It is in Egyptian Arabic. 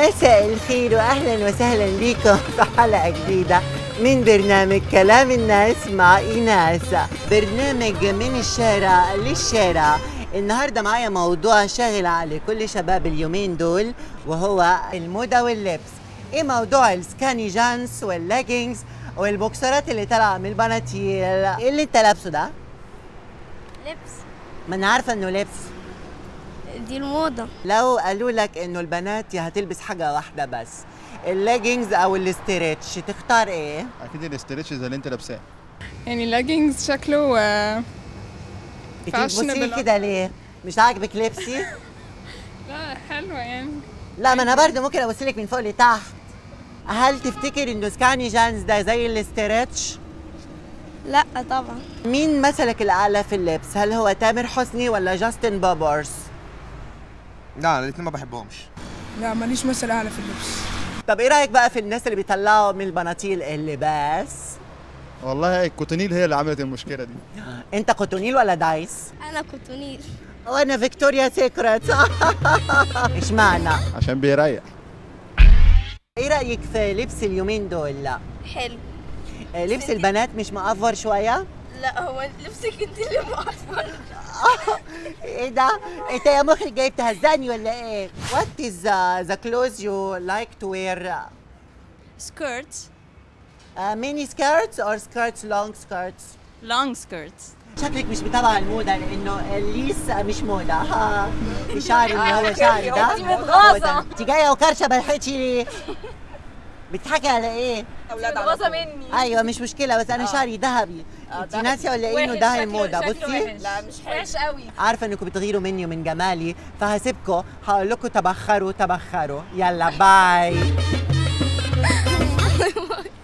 مساء الخير واهلا وسهلا بكم في حلقه جديده من برنامج كلام الناس مع ايناس برنامج من الشارع للشارع النهارده معايا موضوع شاغل على كل شباب اليومين دول وهو الموضه واللبس ايه موضوع السكاني جانس واللاجينجز والبوكسرات اللي طالعه من البناطيل ايه اللي انت لابسه ده لبس ما انا عارفه انه لبس دي الموضة لو قالوا لك انه البنات يا هتلبس حاجه واحده بس اللاجينجز او الاستريتش تختار ايه اكيد الاسترتش زي اللي انت لابساه يعني لاجينجز شكله آه، بتبصي Fashionable. كده ليه مش عاجبك لبسي لا حلوة يعني لا ما انا برضه ممكن ابص لك من فوق لتحت هل تفتكر انه سكاني جانز ده زي الاستريتش لا طبعا مين مثلك الاعلى في اللبس هل هو تامر حسني ولا جاستن بابرز لا الاثنين ما بحبهمش لا ماليش مثل اعلى في اللبس طب ايه رايك بقى في الناس اللي بيطلعوا من البناطيل اللباس والله الكوتونيل هي اللي عملت المشكله دي انت كوتونيل ولا دايس انا كنت نير وانا فيكتوريا سيكريت اشمعنى عشان بيريح ايه رايك في لبس اليومين دول لا حلو آه، لبس البنات مش مقفر شويه لا هو لبسك انت اللي معفن ايه ده انت يا مخرج جاي بتهزقني ولا ايه what is uh, the clothes you like to wear skirts, uh, mini skirts or skirts long skirts long skirts. شكلك مش متابعة الموضة لأنه الليس مش موضة ها شعري اللي هو شعري ده انتي متغاظة. انت جاية وكرشة بلحقتي ليه؟ بتضحكي على ايه؟ متغاظة مني ايوه مش مشكلة بس أنا شعري ذهبي انت ناسية ولا ايه إنه ده الموضة بصي لا مش وحش قوي عارفة انكم بتغيروا مني ومن جمالي فهسيبكم هقول لكم تبخروا تبخروا يلا باي